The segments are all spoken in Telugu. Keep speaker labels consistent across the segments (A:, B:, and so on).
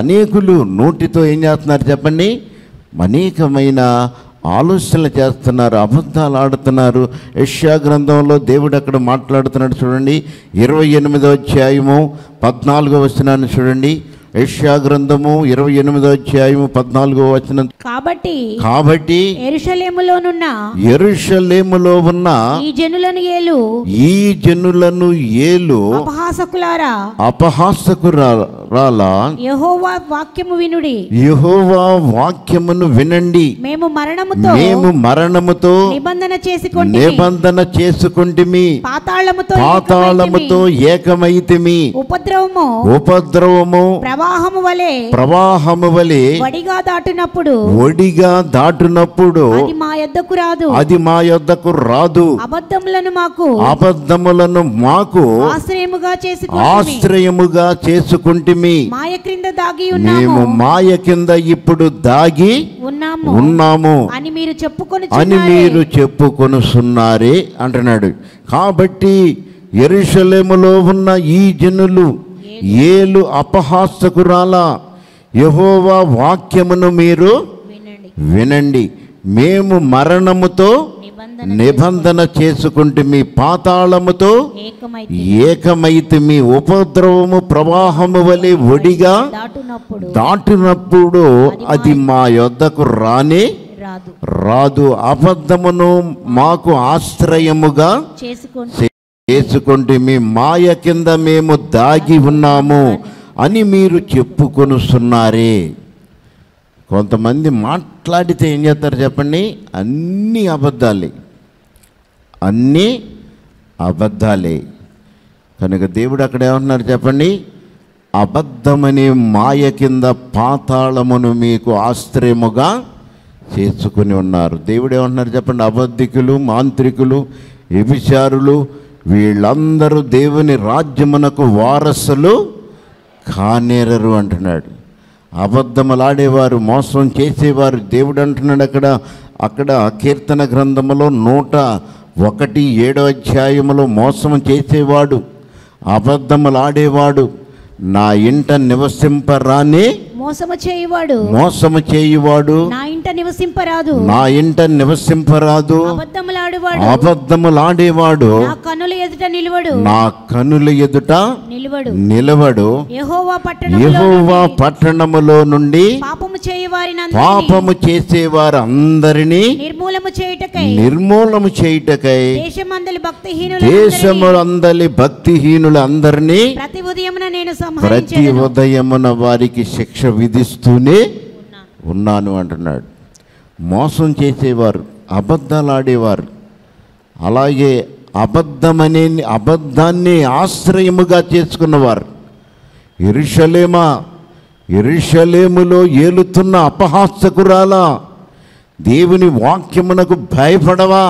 A: అనేకులు నోటితో ఏం చేస్తున్నారు చెప్పండి అనేకమైన ఆలోచనలు చేస్తున్నారు అబద్ధాలు ఆడుతున్నారు యష్యా గ్రంథంలో దేవుడు అక్కడ మాట్లాడుతున్నాడు చూడండి ఇరవై ఎనిమిదో అధ్యాయము పద్నాలుగో వచనాన్ని చూడండి యష్యా గ్రంథము ఇరవై ఎనిమిదో అధ్యాయము పద్నాలుగో వచనం
B: కాబట్టి
A: కాబట్టి
B: ఎరుషలేములోనున్న
A: ఎరుషలేములో ఉన్న
B: ఈ జనులను ఏలు
A: ఈ జనులను ఏలు
B: అపహాసకులారా
A: అపహాసకురాల
B: యెహోవా వాక్యము వినుడి
A: యెహోవా వాక్యమును వినండి
B: మేము మరణముతో
A: మేము మరణముతో
B: నిబంధన చేసుకొని
A: నిబంధన చేసుకుంటిమి
B: పాతాళముతో
A: పాతాళముతో ఏకమైతిమి
B: ఉపద్రవము
A: ఉపద్రవము
B: ప్రవాహము వలె
A: ప్రవాహము వలె
B: వడిగా దాటునప్పుడు
A: ఒడిగా దాటునప్పుడు
B: అది మా యొద్దకు రాదు
A: అది మా యొద్దకు రాదు
B: అబద్ధములను మాకు
A: అబద్ధములను మాకు
B: ఆశ్రయముగా చేసుకొని
A: ఆశ్రయముగా చేసుకుంటిమి
B: మాయ క్రింద దాగి
A: మేము
B: ఉన్నాము
A: మాయ కింద ఇప్పుడు దాగి
B: ఉన్నాము
A: ఉన్నాము
B: అని మీరు చెప్పుకొని
A: అని మీరు చెప్పుకొనుచున్నారే అంటున్నాడు కాబట్టి ఎరుషలేములో ఉన్న ఈ జనులు ఏలు అపహాసకురాల యహోవా వాక్యమును మీరు
B: వినండి
A: వినండి మేము మరణముతో
B: నిబంధన
A: నిబంధన చేసుకుంటే మీ పాతాళముతో
B: ఏకమై
A: ఏకమైతే మీ ఉపద్రవము ప్రవాహము వలె ఒడిగా
B: దాటునప్పుడు
A: దాటినప్పుడు అది మా యొద్దకు రానే
B: రాదు
A: రాదు అబద్ధమును మాకు ఆశ్రయముగా
B: చేసుకొని
A: చేసుకుంటే మీ మాయ కింద మేము దాగి ఉన్నాము అని మీరు చెప్పుకొనుస్తున్నారే కొంతమంది మాట్లాడితే ఏం చేస్తారు చెప్పండి అన్నీ అబద్ధాలే అన్నీ అబద్ధాలే కనుక దేవుడు అక్కడ ఏమంటున్నారు చెప్పండి అబద్ధమనే మాయ కింద పాతాళమును మీకు ఆశ్రయముగా చేసుకుని ఉన్నారు దేవుడు ఏమంటున్నారు చెప్పండి అబద్ధికులు మాంత్రికులు వ్యభిచారులు వీళ్ళందరూ దేవుని రాజ్యమునకు వారసులు కానేరరు అంటున్నాడు అబద్ధములాడేవారు మోసం చేసేవారు దేవుడు అంటున్నాడు అక్కడ అక్కడ కీర్తన గ్రంథములో నూట ఒకటి ఏడో అధ్యాయములో మోసం చేసేవాడు అబద్ధములాడేవాడు నా ఇంట నివసింపరాని
B: మోసము చేయువాడు
A: మోసము చేయువాడు
B: నా ఇంట నివసింపరాదు
A: నా ఇంట నివసింపరాదు
B: అబద్ధములాడువాడు
A: అబద్ధములాడేవాడు
B: నా కనుల ఎదుట నిలువడు
A: నా కనుల ఎదుట
B: నిలువడు
A: నిలవడు
B: యెహోవా పట్టణములో
A: యెహోవా
B: నుండి
A: పట్టణములో నుండి
B: పాపము చేయువారిని
A: పాపము చేసేవారు అందరినీ
B: నిర్మూలము చేయుటకై
A: నిర్మూలము చేయుటకై
B: దేశమందలి భక్తిహీనుల
A: దేశములందలి భక్తిహీనులు అందరినీ
B: ప్రతి ఉదయమున నేను
A: ప్రతి
B: సంహరించెదను
A: ఉదయమున వారికి శిక్ష విధిస్తూనే ఉన్నాను అంటున్నాడు మోసం చేసేవారు అబద్ధాలు ఆడేవారు అలాగే అబద్ధమనే అబద్ధాన్ని ఆశ్రయముగా చేసుకున్నవారు ఎరుషలేమా ఎరుషలేములో ఏలుతున్న అపహాసకురాలా దేవుని వాక్యమునకు భయపడవా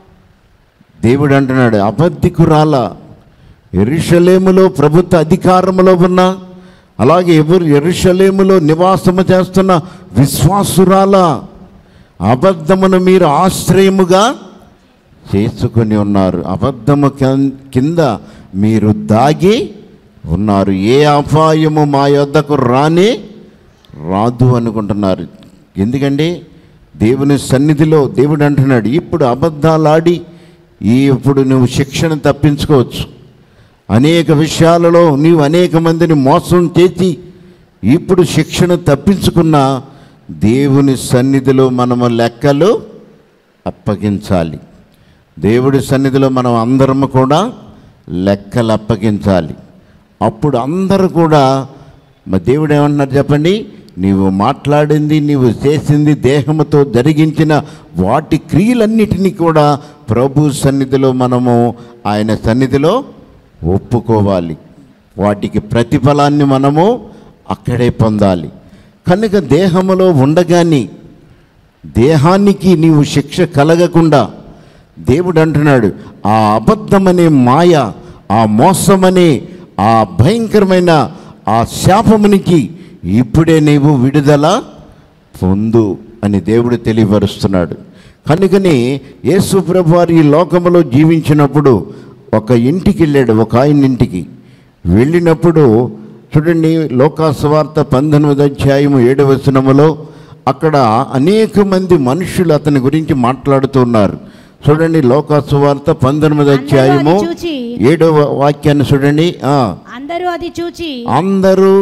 A: దేవుడు అంటున్నాడు అబద్ధికురాల ఎరుషలేములో ప్రభుత్వ అధికారములో ఉన్న అలాగే ఎవరు ఎరుషలేములో నివాసము చేస్తున్న విశ్వాసురాల అబద్ధమును మీరు ఆశ్రయముగా చేసుకొని ఉన్నారు అబద్ధము కిం- కింద మీరు దాగి ఉన్నారు ఏ అపాయము మా యొద్దకు రాని రాదు అనుకుంటున్నారు ఎందుకండి దేవుని సన్నిధిలో దేవుడు అంటున్నాడు ఇప్పుడు అబద్ధాలాడి ఈ ఇప్పుడు నువ్వు శిక్షణ తప్పించుకోవచ్చు అనేక విషయాలలో నీవు అనేక మందిని మోసం చేసి ఇప్పుడు శిక్షణ తప్పించుకున్న దేవుని సన్నిధిలో మనము లెక్కలు అప్పగించాలి దేవుడి సన్నిధిలో మనం అందరము కూడా లెక్కలు అప్పగించాలి అప్పుడు అందరూ కూడా మరి దేవుడు ఏమంటున్నారు చెప్పండి నీవు మాట్లాడింది నీవు చేసింది దేహముతో జరిగించిన వాటి క్రియలన్నిటినీ కూడా ప్రభు సన్నిధిలో మనము ఆయన సన్నిధిలో ఒప్పుకోవాలి వాటికి ప్రతిఫలాన్ని మనము అక్కడే పొందాలి కనుక దేహములో ఉండగానే దేహానికి నీవు శిక్ష కలగకుండా దేవుడు అంటున్నాడు ఆ అబద్ధమనే మాయ ఆ మోసమనే ఆ భయంకరమైన ఆ శాపమునికి ఇప్పుడే నీవు విడుదల పొందు అని దేవుడు తెలియపరుస్తున్నాడు కనుకని యేసు ప్రభు వారు ఈ లోకములో జీవించినప్పుడు ఒక ఇంటికి వెళ్ళాడు ఒక ఆయన ఇంటికి వెళ్ళినప్పుడు చూడండి లోకాసువార్త పంతొమ్మిది అధ్యాయము ఏడవ వచనములో అక్కడ అనేక మంది మనుషులు అతని గురించి మాట్లాడుతున్నారు చూడండి లోకాసువార్త పంతొమ్మిది అధ్యాయము
B: అందరూ అది చూచి
A: ఏడవ వాక్యాన్ని చూడండి ఆ,
B: అందరూ అది చూచి
A: అందరూ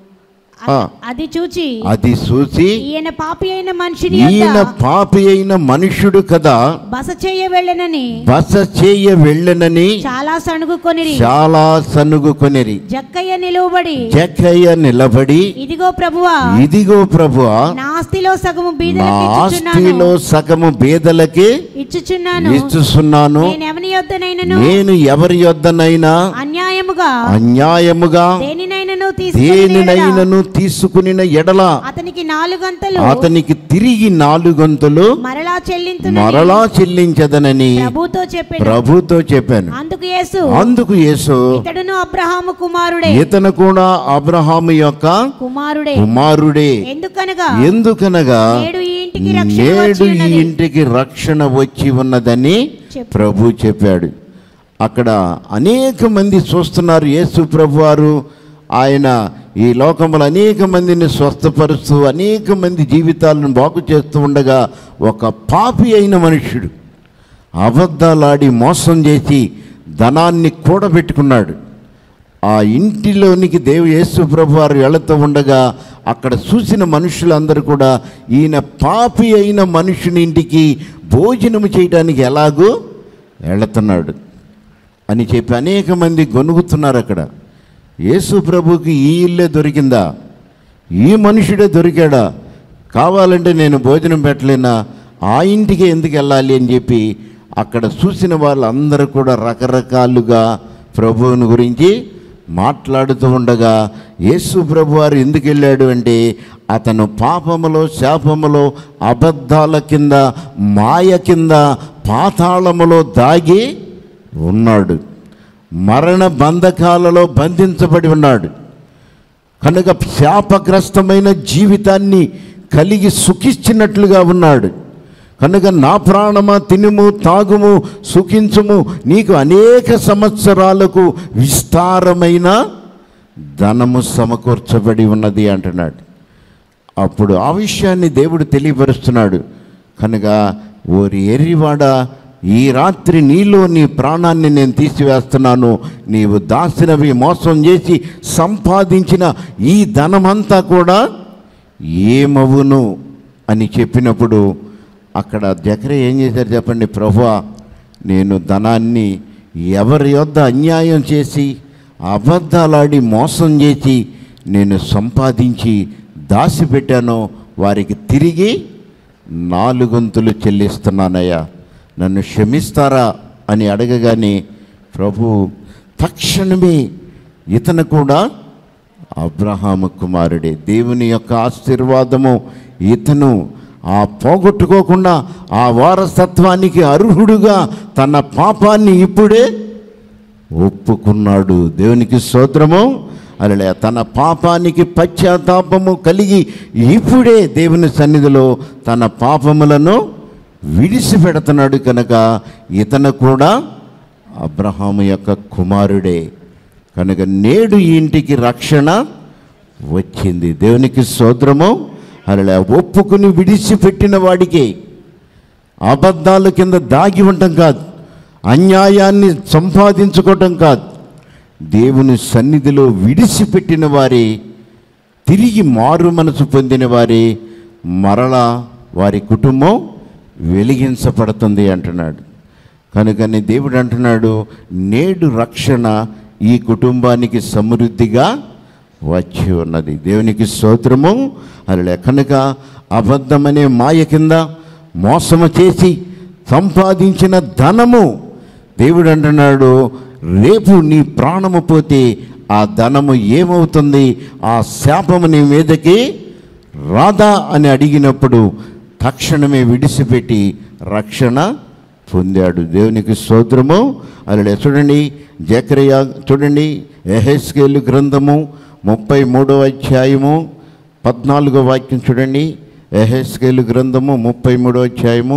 A: ఆ,
B: అది చూచి
A: అది చూసి
B: ఈయన పాపి అయిన మనిషిని
A: ఈయన
B: యొద్ద
A: పాపి అయిన మనుష్యుడు కదా
B: బస చేయ వెళ్ళనని
A: బస చేయ వెళ్ళనని
B: చాలా సణుగుకొనిరి
A: చాలా సనుగుకొనిరి
B: జక్కయ్య నిలువబడి
A: జక్కయ్య నిలబడి
B: ఇదిగో ప్రభువా
A: ఇదిగో ప్రభువా
B: నా ఆస్తిలో సగము
A: నా
B: బీదలకు
A: ఆస్తిలో
B: ఇచ్చుచున్నాను
A: సగము బేదలకి
B: ఇచ్చుచున్నాను
A: ఇస్తున్నాను
B: నేను ఎవని యొద్దనైనను
A: నేను ఎవరి యొద్దనైనా
B: అన్యాయముగా
A: అన్యాయముగా
B: దేనినైనను తీసుకుని
A: దేనినైనను తీసుకుని ఎడల
B: అతనికి నాలుగంతలు
A: అతనికి తిరిగి నాలుగొంతులు
B: మరలా చెల్లింతు
A: మరలా చెల్లించదనని
B: ప్రభుతో చెప్పాను
A: ప్రభుతో చెప్పాను
B: అందుకు యేసు
A: అందుకు యేసు
B: ఇతడును అబ్రహాము కుమారుడే
A: ఇతను కూడా అబ్రహాము యొక్క
B: కుమారుడే
A: కుమారుడే
B: ఎందుకనగా
A: ఎందుకనగా
B: నేడు ఈ ఇంటికి రక్షణ
A: నేడు
B: వచ్చి
A: ఈ
B: ఉన్నది.
A: ఇంటికి రక్షణ వచ్చి ఉన్నదని
B: చెప్పు.
A: ప్రభు చెప్పాడు అక్కడ అనేక మంది చూస్తున్నారు యేసు ప్రభు వారు ఆయన ఈ లోకంలో అనేక మందిని స్వస్థపరుస్తూ అనేక మంది జీవితాలను బాగు చేస్తూ ఉండగా ఒక పాపి అయిన మనుష్యుడు అబద్ధాలాడి మోసం చేసి ధనాన్ని కూడబెట్టుకున్నాడు ఆ ఇంటిలోనికి దేవు యేసు ప్రభు వారు వెళుతూ ఉండగా అక్కడ చూసిన మనుషులందరూ కూడా ఈయన పాపి అయిన మనుషుని ఇంటికి భోజనం చేయడానికి ఎలాగూ వెళుతున్నాడు అని చెప్పి అనేక మంది గొనుగుతున్నారు అక్కడ యేసు ప్రభుకి ఈ ఇల్లే దొరికిందా ఈ మనుషుడే దొరికాడా కావాలంటే నేను భోజనం పెట్టలేనా ఆ ఇంటికి ఎందుకు వెళ్ళాలి అని చెప్పి అక్కడ చూసిన వాళ్ళందరూ కూడా రకరకాలుగా ప్రభువుని గురించి మాట్లాడుతూ ఉండగా యేసు ప్రభు వారు ఎందుకు వెళ్ళాడు అంటే అతను పాపములో శాపములో అబద్ధాల కింద మాయ కింద పాతాళములో దాగి ఉన్నాడు మరణ బంధకాలలో బంధించబడి ఉన్నాడు కనుక శాపగ్రస్తమైన జీవితాన్ని కలిగి సుఖించినట్లుగా ఉన్నాడు కనుక నా ప్రాణమా తినుము తాగుము సుఖించుము నీకు అనేక సంవత్సరాలకు విస్తారమైన ధనము సమకూర్చబడి ఉన్నది అంటున్నాడు అప్పుడు ఆ విషయాన్ని దేవుడు తెలియపరుస్తున్నాడు కనుక ఓరి ఎర్రివాడ ఈ రాత్రి నీలో నీ ప్రాణాన్ని నేను తీసివేస్తున్నాను నీవు దాసినవి మోసం చేసి సంపాదించిన ఈ ధనమంతా కూడా ఏమవును అని చెప్పినప్పుడు అక్కడ జకర ఏం చేశారు చెప్పండి ప్రభువా నేను ధనాన్ని ఎవరి యొద్ద అన్యాయం చేసి అబద్ధాలాడి మోసం చేసి నేను సంపాదించి దాచిపెట్టానో వారికి తిరిగి నాలుగొంతులు చెల్లిస్తున్నానయ్యా నన్ను క్షమిస్తారా అని అడగగానే ప్రభు తక్షణమే ఇతను కూడా అబ్రహాము కుమారుడే దేవుని యొక్క ఆశీర్వాదము ఇతను ఆ పోగొట్టుకోకుండా ఆ వారసత్వానికి అర్హుడుగా తన పాపాన్ని ఇప్పుడే ఒప్పుకున్నాడు దేవునికి స్తోత్రము అలా తన పాపానికి పశ్చాత్తాపము కలిగి ఇప్పుడే దేవుని సన్నిధిలో తన పాపములను విడిచిపెడుతున్నాడు కనుక ఇతను కూడా అబ్రహాము యొక్క కుమారుడే కనుక నేడు ఈ ఇంటికి రక్షణ వచ్చింది దేవునికి స్తోత్రము అలా ఒప్పుకుని విడిచిపెట్టిన వాడికి అబద్ధాల కింద దాగి ఉండటం కాదు అన్యాయాన్ని సంపాదించుకోవటం కాదు దేవుని సన్నిధిలో విడిచిపెట్టిన వారి తిరిగి మారు మనసు పొందిన వారి మరలా వారి కుటుంబం వెలిగించబడుతుంది అంటున్నాడు కనుకని దేవుడు అంటున్నాడు నేడు రక్షణ ఈ కుటుంబానికి సమృద్ధిగా వచ్చి ఉన్నది దేవునికి స్తోత్రము అలా కనుక అబద్ధమనే మాయ కింద మోసము చేసి సంపాదించిన ధనము దేవుడు అంటున్నాడు రేపు నీ ప్రాణము పోతే ఆ ధనము ఏమవుతుంది ఆ శాపము నీ మీదకి రాదా అని అడిగినప్పుడు తక్షణమే విడిచిపెట్టి రక్షణ పొందాడు దేవునికి స్తోత్రము అలా చూడండి జకరయ చూడండి ఎహెస్కేలు గ్రంథము ముప్పై మూడో అధ్యాయము పద్నాలుగో వాక్యం చూడండి ఎహెస్కేలు గ్రంథము ముప్పై మూడో అధ్యాయము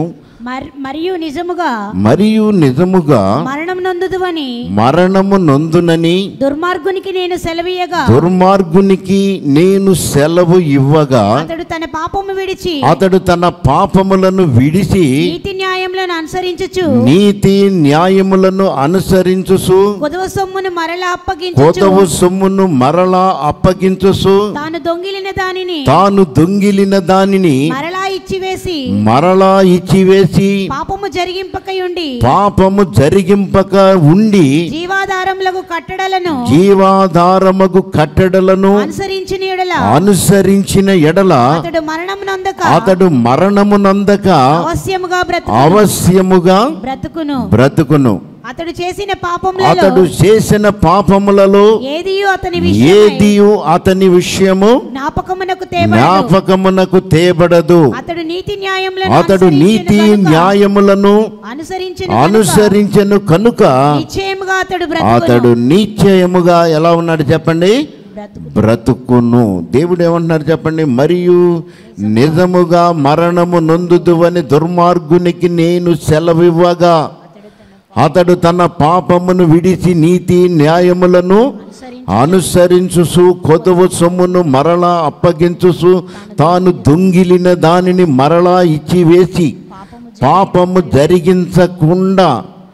B: మర్- మరియు నిజముగా
A: మరియు నిజముగా
B: మరణం నొందుదువని
A: మరణము నొందునని
B: దుర్మార్గునికి నేను సెలవీయగా
A: దుర్మార్గునికి నేను సెలవు ఇవ్వగా
B: అతడు తన పాపము విడిచి
A: అతడు తన పాపములను విడిచి
B: నీతి న్యాయములను అనుసరించుచు
A: నీతి న్యాయములను అనుసరించుసు
B: కొదవ సొమ్మును మరలా అప్పగించుచు
A: కొదవ సొమ్మును మరలా అప్పగించుసు
B: తాను దొంగిలిన దానిని
A: తాను దొంగిలిన దానిని
B: మరలా ఇచ్చివేసి
A: మరలా ఇచ్చివేసి
B: పాపము జరిగింపకయుండి
A: పాపము జరిగింపక ఉండి
B: జీవాధారములకు కట్టడలను
A: జీవాధారముకు కట్టడలను
B: అనుసరించిన ఎడల
A: అనుసరించిన ఎడల
B: అతడు మరణం నొందక
A: అతడు మరణమునందక
B: అవశ్యముగా బ్రతుకు
A: అవశ్యముగా
B: బ్రతుకును
A: బ్రతుకును
B: అతడు చేసిన పాపములలో
A: అతడు చేసిన పాపములలో
B: ఏదియు అతని విషయమై
A: ఏదియు అతని విషయము
B: జ్ఞాపకమునకు తేబడదు
A: జ్ఞాపకమునకు తేబడదు
B: అతడు నీతి న్యాయములను
A: అతడు నీతి
B: అనుసరించెను కనుక-
A: న్యాయములను
B: అనుసరించిన
A: అనుసరించను కనుక
B: నిశ్చయముగా అతడు బ్రతుకును
A: అతడు నిశ్చయముగా ఎలా ఉన్నాడు చెప్పండి
B: బ్రతుకు
A: బ్రతుకును దేవుడు ఏమంటున్నారు చెప్పండి మరియు నిజముగా మరణము నొందుదువని దుర్మార్గునికి నేను సెలవివ్వగా అతడు తన పాపమును విడిచి నీతి న్యాయములను అనుసరించుసు కొదవ సొమ్మును మరలా అప్పగించుసు తాను దొంగిలిన దానిని మరలా ఇచ్చివేసి పాపము జరిగించకుండా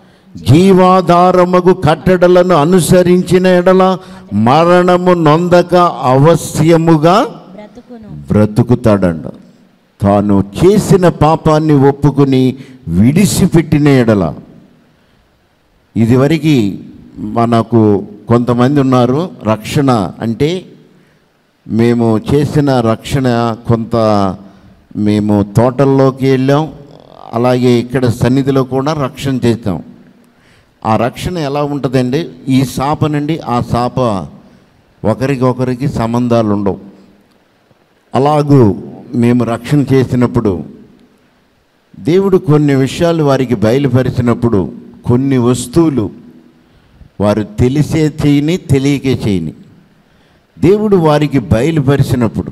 A: జీవాధారముగు కట్టడలను అనుసరించిన ఎడల మరణము నొందక అవశ్యముగా
B: బ్రతుకును
A: బ్రతుకుతాడంట తాను చేసిన పాపాన్ని ఒప్పుకుని విడిసిపెట్టిన ఎడల ఇదివరకు మనకు కొంతమంది ఉన్నారు రక్షణ అంటే మేము చేసిన రక్షణ కొంత మేము తోటల్లోకి వెళ్ళాం అలాగే ఇక్కడ సన్నిధిలో కూడా రక్షణ చేస్తాం ఆ రక్షణ ఎలా ఉంటుందండి ఈ శాప నుండి ఆ శాప ఒకరికొకరికి సంబంధాలు ఉండవు అలాగూ మేము రక్షణ చేసినప్పుడు దేవుడు కొన్ని విషయాలు వారికి బయలుపరిచినప్పుడు కొన్ని వస్తువులు వారు తెలిసే చేయని తెలియకే చేయని దేవుడు వారికి బయలుపరిచినప్పుడు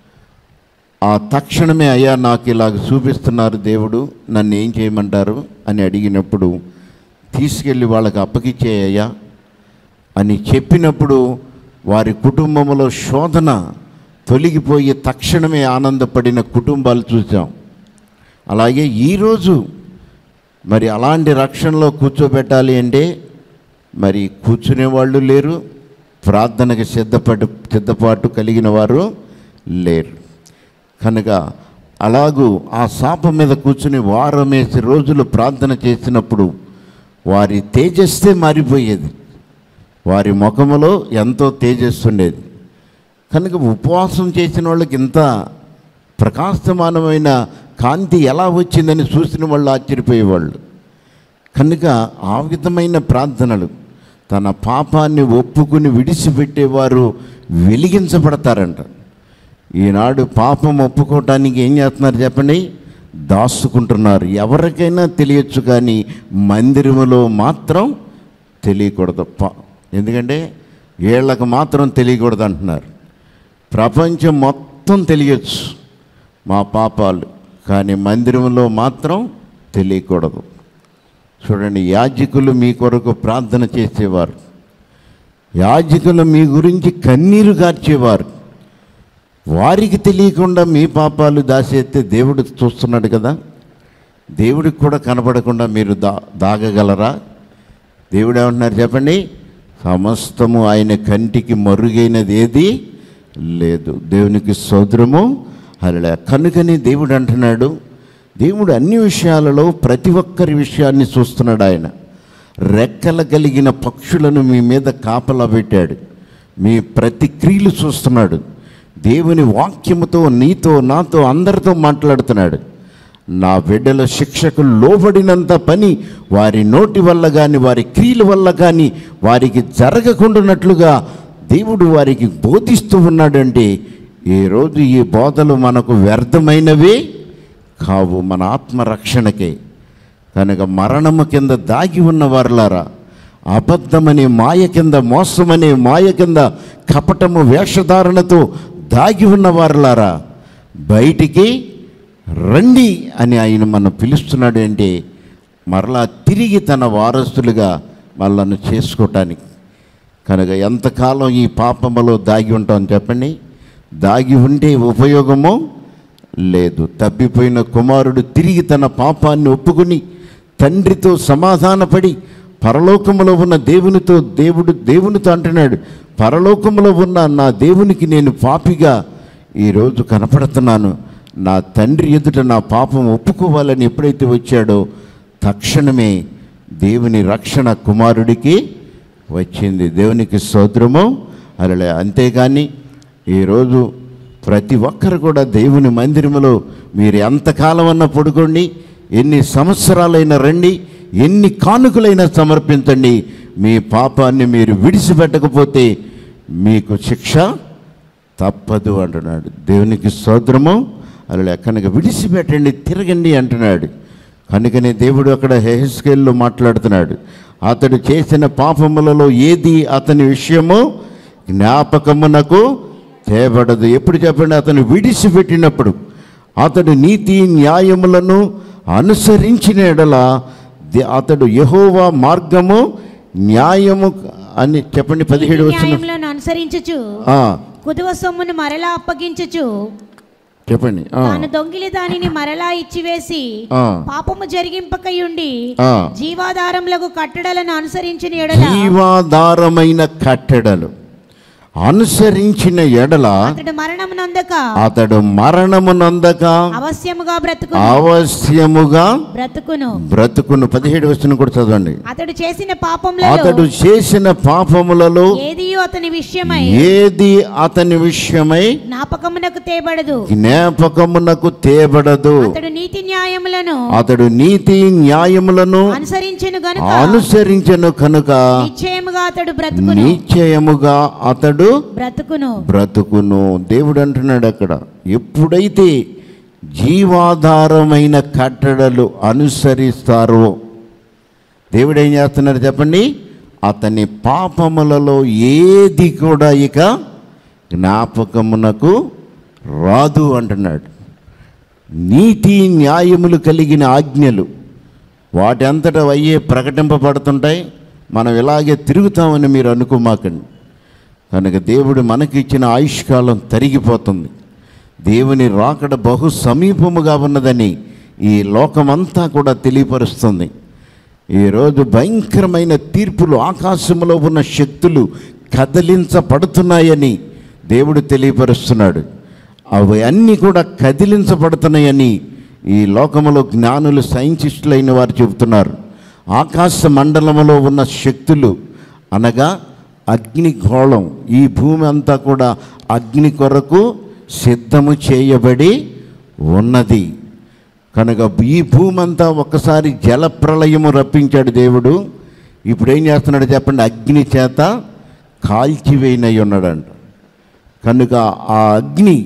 A: ఆ తక్షణమే అయ్యా నాకు ఇలాగ చూపిస్తున్నారు దేవుడు నన్ను ఏం చేయమంటారు అని అడిగినప్పుడు తీసుకెళ్ళి వాళ్ళకి అప్పగిచ్చేయ్యా అని చెప్పినప్పుడు వారి కుటుంబంలో శోధన తొలగిపోయి తక్షణమే ఆనందపడిన కుటుంబాలు చూసాం అలాగే ఈరోజు మరి అలాంటి రక్షణలో కూర్చోబెట్టాలి అంటే మరి కూర్చునే వాళ్ళు లేరు ప్రార్థనకి సిద్ధపడి సిద్ధపాటు కలిగిన వారు లేరు కనుక అలాగూ ఆ శాప మీద కూర్చుని వారం వేసి రోజులు ప్రార్థన చేసినప్పుడు వారి తేజస్సే మారిపోయేది వారి ముఖములో ఎంతో తేజస్సు ఉండేది కనుక ఉపవాసం చేసిన వాళ్ళకి ఇంత ప్రకాశమానమైన కాంతి ఎలా వచ్చిందని చూసిన వాళ్ళు ఆశ్చర్యపోయేవాళ్ళు కనుక ఆ విధమైన ప్రార్థనలు తన పాపాన్ని ఒప్పుకుని విడిచిపెట్టేవారు వెలిగించబడతారంట ఈనాడు పాపం ఒప్పుకోవటానికి ఏం చేస్తున్నారు చెప్పండి దాచుకుంటున్నారు ఎవరికైనా తెలియచ్చు కానీ మందిరములో మాత్రం తెలియకూడదు ప- ఎందుకంటే వీళ్ళకి మాత్రం తెలియకూడదు అంటున్నారు ప్రపంచం మొత్తం తెలియచ్చు మా పాపాలు కానీ మందిరంలో మాత్రం తెలియకూడదు చూడండి యాజకులు మీ కొరకు ప్రార్థన చేసేవారు యాజకులు మీ గురించి కన్నీరు గార్చేవారు వారికి తెలియకుండా మీ పాపాలు దాచేస్తే దేవుడు చూస్తున్నాడు కదా దేవుడికి కూడా కనపడకుండా మీరు దా దాగగలరా దేవుడు ఏమంటున్నారు చెప్పండి సమస్తము ఆయన కంటికి మరుగైనది ఏది లేదు దేవునికి సోదరము అలా కనుకని దేవుడు అంటున్నాడు దేవుడు అన్ని విషయాలలో ప్రతి ఒక్కరి విషయాన్ని చూస్తున్నాడు ఆయన రెక్కల కలిగిన పక్షులను మీ మీద కాపలా పెట్టాడు మీ ప్రతి క్రియలు చూస్తున్నాడు దేవుని వాక్యముతో నీతో నాతో అందరితో మాట్లాడుతున్నాడు నా బిడ్డల శిక్షకు లోబడినంత పని వారి నోటి వల్ల కానీ వారి క్రియల వల్ల కానీ వారికి జరగకుండానట్లుగా దేవుడు వారికి బోధిస్తూ ఉన్నాడంటే ఈరోజు ఈ బోధలు మనకు వ్యర్థమైనవే కావు మన ఆత్మరక్షణకే కనుక మరణము కింద దాగి ఉన్న వారులారా అబద్ధమనే మాయ కింద మోసమనే మాయ కింద కపటము వేషధారణతో దాగి ఉన్న వారులారా బయటికి రండి అని ఆయన మనం పిలుస్తున్నాడు అంటే మరలా తిరిగి తన వారసులుగా మనల్ని చేసుకోవటానికి కనుక ఎంతకాలం ఈ పాపములో దాగి ఉంటాం చెప్పండి దాగి ఉంటే ఉపయోగమో లేదు తప్పిపోయిన కుమారుడు తిరిగి తన పాపాన్ని ఒప్పుకుని తండ్రితో సమాధానపడి పరలోకములో ఉన్న దేవునితో దేవుడు దేవునితో అంటున్నాడు పరలోకములో ఉన్న నా దేవునికి నేను పాపిగా ఈరోజు కనపడుతున్నాను నా తండ్రి ఎదుట నా పాపం ఒప్పుకోవాలని ఎప్పుడైతే వచ్చాడో తక్షణమే దేవుని రక్షణ కుమారుడికి వచ్చింది దేవునికి స్తోత్రము అలా అంతేగాని ఈరోజు ప్రతి ఒక్కరు కూడా దేవుని మందిరములో మీరు ఎంతకాలం అన్నా పడుకోండి ఎన్ని సంవత్సరాలైనా రండి ఎన్ని కానుకలైనా సమర్పించండి మీ పాపాన్ని మీరు విడిచిపెట్టకపోతే మీకు శిక్ష తప్పదు అంటున్నాడు దేవునికి స్తోత్రము అలా కనుక విడిచిపెట్టండి తిరగండి అంటున్నాడు కనుకనే దేవుడు అక్కడ హెహస్కేల్లో మాట్లాడుతున్నాడు అతడు చేసిన పాపములలో ఏది అతని విషయము జ్ఞాపకమునకు తేబడదు ఎప్పుడు చెప్పండి అతను విడిచిపెట్టినప్పుడు అతడు నీతి న్యాయములను అనుసరించిన ఎడల ది- అతడు యహోవా మార్గము న్యాయము అని చెప్పండి పదిహేడు వచ్చిన
B: న్యాయములను అనుసరించుచు కుదువ సొమ్మును మరలా అప్పగించుచు
A: చెప్పండి ఆ,
B: తాను దొంగిలి దానిని మరలా ఇచ్చివేసి
A: ఆ.
B: పాపము జరిగింపకయుండి
A: ఆ.
B: జీవాధారములకు కట్టడలను అనుసరించిన ఎడల
A: జీవాధారమైన కట్టడలు అనుసరించిన ఎడల
B: అతడు మరణం నందక
A: అతడు మరణమునందక
B: అవశ్యముగా బ్రతుకు
A: అవశ్యముగా
B: బ్రతుకును
A: బ్రతుకును పదిహేడు వచ్చిన కూడా చదవండి
B: అతడు చేసిన పాపములలో
A: అతడు చేసిన పాపములలో
B: ఏదియో అతని విషయమై
A: ఏది అతని విషయమై
B: జ్ఞాపకమునకు తేబడదు
A: జ్ఞాపకమునకు తేబడదు
B: అతడు నీతి న్యాయములను
A: అతడు నీతి న్యాయములను
B: అనుసరించును గనుక
A: అనుసరించను కనుక
B: నిశ్చయముగా అతడు బ్రతుకును
A: నిశ్చయముగా అతడు
B: బ్రతుకును
A: బ్రతుకును దేవుడు అంటున్నాడు అక్కడ ఎప్పుడైతే జీవాధారమైన కట్టడలు అనుసరిస్తారో దేవుడు ఏం చేస్తున్నాడు చెప్పండి అతని పాపములలో ఏది కూడా ఇక జ్ఞాపకమునకు రాదు అంటున్నాడు నీతి న్యాయములు కలిగిన ఆజ్ఞలు వాటి అంతటా అయ్యే ప్రకటింపబడుతుంటాయి మనం ఇలాగే తిరుగుతామని మీరు అనుకోమాకండి కనుక దేవుడు మనకిచ్చిన ఆయుష్కాలం తరిగిపోతుంది దేవుని రాకడ బహు సమీపముగా ఉన్నదని ఈ లోకమంతా కూడా తెలియపరుస్తుంది ఈరోజు భయంకరమైన తీర్పులు ఆకాశంలో ఉన్న శక్తులు కదిలించబడుతున్నాయని దేవుడు తెలియపరుస్తున్నాడు అవి అన్నీ కూడా కదిలించబడుతున్నాయని ఈ లోకములో జ్ఞానులు సైంటిస్టులైన వారు చెబుతున్నారు ఆకాశ మండలములో ఉన్న శక్తులు అనగా అగ్నిగోళం ఈ భూమి అంతా కూడా అగ్ని కొరకు సిద్ధము చేయబడి ఉన్నది కనుక ఈ భూమి అంతా ఒక్కసారి జలప్రలయము రప్పించాడు దేవుడు ఇప్పుడు ఏం చేస్తున్నాడు చెప్పండి అగ్ని చేత కాల్చివేయనై ఉన్నాడంట కనుక ఆ అగ్ని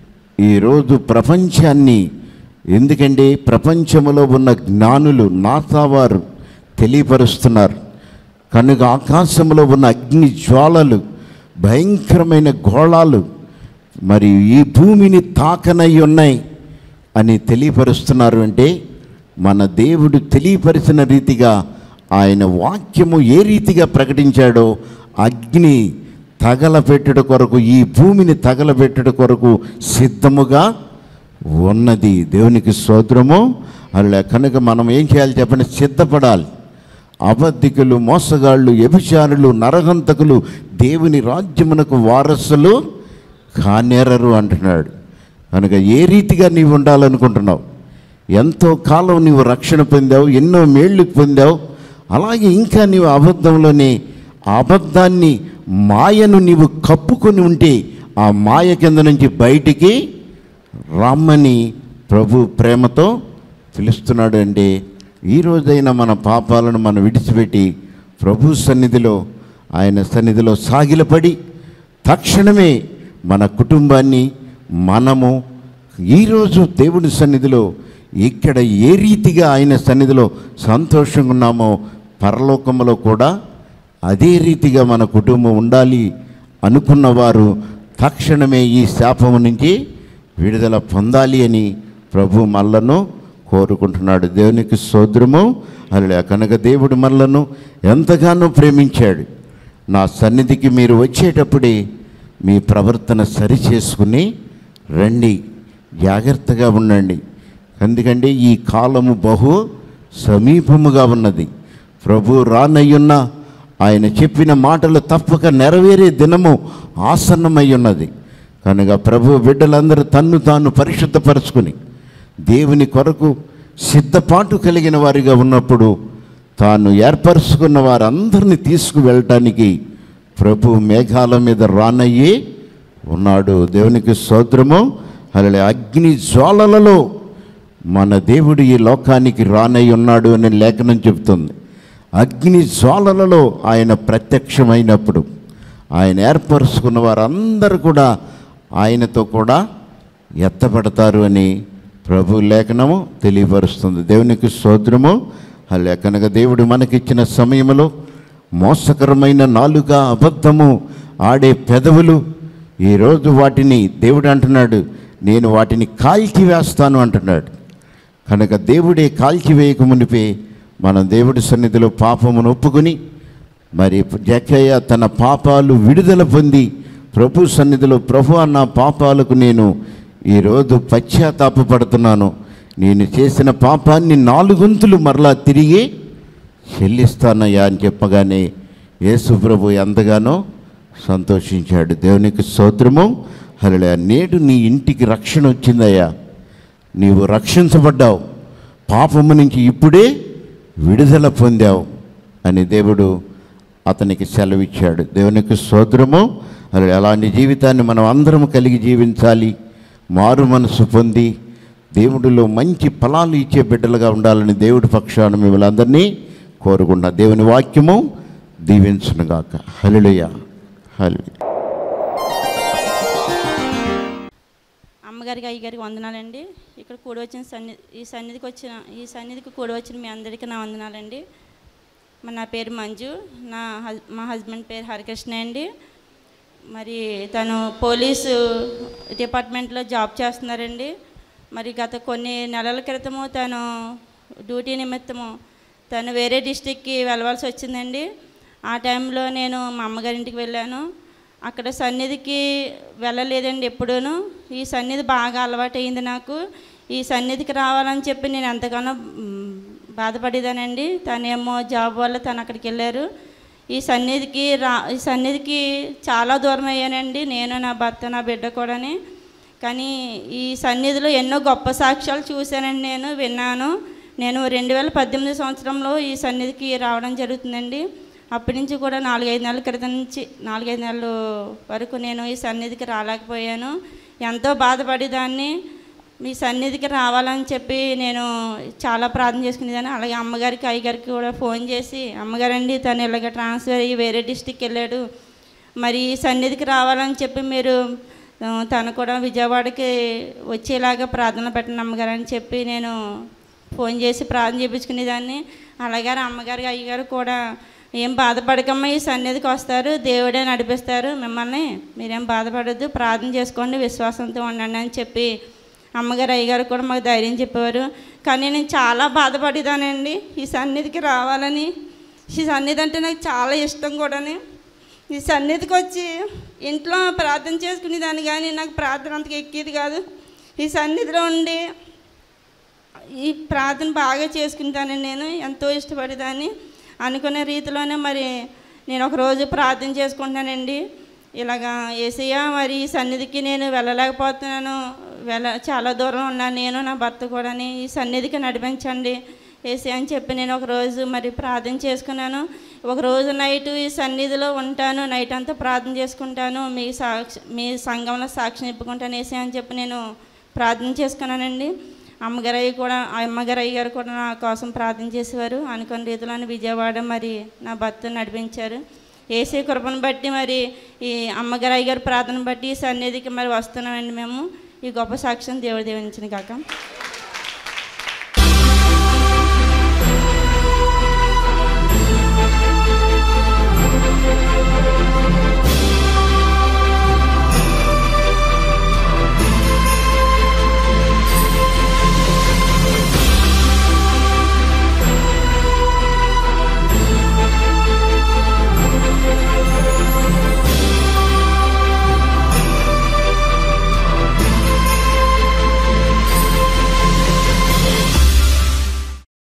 A: ఈరోజు ప్రపంచాన్ని ఎందుకంటే ప్రపంచంలో ఉన్న జ్ఞానులు నాసావారు తెలియపరుస్తున్నారు కనుక ఆకాశంలో ఉన్న అగ్ని జ్వాలలు భయంకరమైన గోళాలు మరి ఈ భూమిని తాకనై ఉన్నాయి అని తెలియపరుస్తున్నారు అంటే మన దేవుడు తెలియపరిచిన రీతిగా ఆయన వాక్యము ఏ రీతిగా ప్రకటించాడో అగ్ని తగలబెట్టుట కొరకు ఈ భూమిని తగలబెట్టుట కొరకు సిద్ధముగా ఉన్నది దేవునికి స్తోత్రము అలా కనుక మనం ఏం చేయాలి చెప్పండి సిద్ధపడాలి అబద్ధికులు మోసగాళ్ళు వ్యభిచారులు నరహంతకులు దేవుని రాజ్యమునకు వారసులు కానేరరు అంటున్నాడు కనుక ఏ రీతిగా నీవు ఉండాలనుకుంటున్నావు ఎంతో కాలం నీవు రక్షణ పొందావు ఎన్నో మేళ్ళు పొందావు అలాగే ఇంకా నీవు అబద్ధంలోనే ఆ అబద్ధాన్ని మాయను నీవు కప్పుకొని ఉంటే ఆ మాయ కింద నుంచి బయటికి రమ్మని ప్రభు ప్రేమతో పిలుస్తున్నాడు అంటే ఈ రోజైనా మన పాపాలను మనం విడిచిపెట్టి ప్రభు సన్నిధిలో ఆయన సన్నిధిలో సాగిలపడి తక్షణమే మన కుటుంబాన్ని మనము ఈరోజు దేవుని సన్నిధిలో ఇక్కడ ఏ రీతిగా ఆయన సన్నిధిలో సంతోషంగా ఉన్నామో పరలోకములో కూడా అదే రీతిగా మన కుటుంబం ఉండాలి అనుకున్నవారు తక్షణమే ఈ శాపము నుంచి విడుదల పొందాలి అని ప్రభు మళ్ళను కోరుకుంటున్నాడు దేవునికి సోదరము అలా కనుక దేవుడు మళ్ళను ఎంతగానో ప్రేమించాడు నా సన్నిధికి మీరు వచ్చేటప్పుడే మీ ప్రవర్తన సరి చేసుకుని రండి జాగ్రత్తగా ఉండండి ఎందుకంటే ఈ కాలము బహు సమీపముగా ఉన్నది ప్రభు రానయ్యున్న ఆయన చెప్పిన మాటలు తప్పక నెరవేరే దినము ఆసన్నమై ఉన్నది కనుక ప్రభు బిడ్డలందరూ తన్ను తాను పరిశుద్ధపరచుకుని దేవుని కొరకు సిద్ధపాటు కలిగిన వారిగా ఉన్నప్పుడు తాను ఏర్పరచుకున్న వారందరినీ తీసుకువెళ్ళటానికి ప్రభు మేఘాల మీద రానయ్యి ఉన్నాడు దేవునికి స్తోత్రము అలా అగ్ని జ్వాలలలో మన దేవుడు ఈ లోకానికి రానై ఉన్నాడు అని లేఖనం చెబుతుంది అగ్ని జ్వాలలలో ఆయన ప్రత్యక్షమైనప్పుడు ఆయన ఏర్పరుచుకున్న వారందరూ కూడా ఆయనతో కూడా ఎత్తబడతారు అని ప్రభు లేఖనము తెలియపరుస్తుంది దేవునికి స్తోత్రము ఆ లేఖనగా దేవుడు మనకిచ్చిన సమయంలో మోసకరమైన నాలుక అబద్ధము ఆడే పెదవులు ఈరోజు వాటిని దేవుడు అంటున్నాడు నేను వాటిని కాల్చి వేస్తాను అంటున్నాడు కనుక దేవుడే కాల్చివేయక మునిపే మనం దేవుడి సన్నిధిలో పాపమును ఒప్పుకొని మరి జక్కయ్య తన పాపాలు విడుదల పొంది ప్రభు సన్నిధిలో ప్రభు అన్న పాపాలకు నేను ఈరోజు పశ్చాత్తాపడుతున్నాను నేను చేసిన పాపాన్ని నాలుగొంతులు మరలా తిరిగి చెల్లిస్తానయ్యా అని చెప్పగానే యేసు ప్రభు ఎంతగానో సంతోషించాడు దేవునికి స్తోత్రము హలే నేడు నీ ఇంటికి రక్షణ వచ్చిందయ్యా నీవు రక్షించబడ్డావు పాపము నుంచి ఇప్పుడే విడుదల పొందావు అని దేవుడు అతనికి సెలవిచ్చాడు దేవునికి స్తోత్రము అలా అలాంటి జీవితాన్ని మనం అందరం కలిగి జీవించాలి మారు మనసు పొంది దేవుడిలో మంచి ఫలాలు ఇచ్చే బిడ్డలుగా ఉండాలని దేవుడి పక్షాన మిమ్మల్ని అందరినీ కోరుకున్నా దేవుని వాక్యము దీవించునుగాక హలియ హలి
C: అమ్మగారికి అయ్యగారికి వందనాలండి ఇక్కడ కూడి వచ్చిన సన్ని ఈ సన్నిధికి వచ్చిన ఈ సన్నిధికి కూడి వచ్చిన మీ అందరికీ నా వందనాలండి మరి నా పేరు మంజు నా హస్ మా హస్బెండ్ పేరు హరికృష్ణ అండి మరి తను పోలీసు డిపార్ట్మెంట్లో జాబ్ చేస్తున్నారండి మరి గత కొన్ని నెలల క్రితము తను డ్యూటీ నిమిత్తము తను వేరే డిస్టిక్కి వెళ్ళవలసి వచ్చిందండి ఆ టైంలో నేను మా అమ్మగారింటికి వెళ్ళాను అక్కడ సన్నిధికి వెళ్ళలేదండి ఎప్పుడూను ఈ సన్నిధి బాగా అలవాటు అయింది నాకు ఈ సన్నిధికి రావాలని చెప్పి నేను ఎంతగానో మ్, బాధపడేదానండి తనేమో జాబ్ వల్ల తను అక్కడికి వెళ్ళారు ఈ సన్నిధికి రా ఈ సన్నిధికి చాలా దూరం అయ్యానండి నేను నా భర్త నా బిడ్డ కూడాని కానీ ఈ సన్నిధిలో ఎన్నో గొప్ప సాక్ష్యాలు చూశానండి నేను విన్నాను నేను రెండు వేల పద్దెనిమిది సంవత్సరంలో ఈ సన్నిధికి రావడం జరుగుతుందండి అప్పటి నుంచి కూడా నాలుగైదు నెలల క్రితం నుంచి నాలుగైదు నెలల వరకు నేను ఈ సన్నిధికి రాలేకపోయాను ఎంతో బాధపడేదాన్ని మీ సన్నిధికి రావాలని చెప్పి నేను చాలా ప్రార్థన చేసుకునేదాన్ని అలాగే అమ్మగారికి అయ్యగారికి కూడా ఫోన్ చేసి అమ్మగారండి తను ఇలాగ ట్రాన్స్ఫర్ అయ్యి వేరే డిస్టిక్ వెళ్ళాడు మరి ఈ సన్నిధికి రావాలని చెప్పి మీరు ఆ, తను కూడా విజయవాడకి వచ్చేలాగా ప్రార్థన పెట్టండి అమ్మగారు అని చెప్పి నేను ఫోన్ చేసి ప్రార్థన చేయించుకునేదాన్ని అలాగే అమ్మగారు అయ్యగారు కూడా ఏం బాధపడకమ్మా ఈ సన్నిధికి వస్తారు దేవుడే నడిపిస్తారు మిమ్మల్ని మీరేం బాధపడద్దు ప్రార్థన చేసుకోండి విశ్వాసంతో ఉండండి అని చెప్పి అమ్మగారు అయ్యగారు కూడా మాకు ధైర్యం చెప్పేవారు కానీ నేను చాలా బాధపడేదానండి ఈ సన్నిధికి రావాలని ఈ సన్నిధి అంటే నాకు చాలా ఇష్టం కూడాని ఈ సన్నిధికి వచ్చి ఇంట్లో ప్రార్థన చేసుకునేదాన్ని కానీ నాకు ప్రార్థన అంతగా ఎక్కేది కాదు ఈ సన్నిధిలో ఉండి ఈ ప్రార్థన బాగా చేసుకుంటానండి నేను ఎంతో ఇష్టపడేదాన్ని అనుకునే రీతిలోనే మరి నేను ఒక రోజు ప్రార్థన చేసుకుంటానండి ఇలాగా ఏసయ్య మరి ఈ సన్నిధికి నేను వెళ్ళలేకపోతున్నాను వెళ్ళ చాలా దూరం ఉన్నాను నేను నా భర్త కూడాని ఈ సన్నిధికి నడిపించండి ఏసీ అని చెప్పి నేను ఒక రోజు మరి ప్రార్థన చేసుకున్నాను ఒక రోజు నైట్ ఈ సన్నిధిలో ఉంటాను నైట్ అంతా ప్రార్థన చేసుకుంటాను మీ సాక్షి మీ సంఘంలో సాక్షి నిప్పుకుంటాను ఏసీ అని చెప్పి నేను ప్రార్థన చేసుకున్నానండి అమ్మగారు అయ్యి కూడా ఆ అమ్మగారు అయ్య గారు కూడా నా కోసం ప్రార్థన చేసేవారు అనుకున్న రీతిలోనే విజయవాడ మరి నా భర్త నడిపించారు ఏసీ కృపను బట్టి మరి ఈ అమ్మగారు అయ్య గారు ప్రార్థన బట్టి ఈ సన్నిధికి మరి వస్తున్నామండి మేము ఈ గొప్ప సాక్ష్యం దేవుడు దీవించిన కాక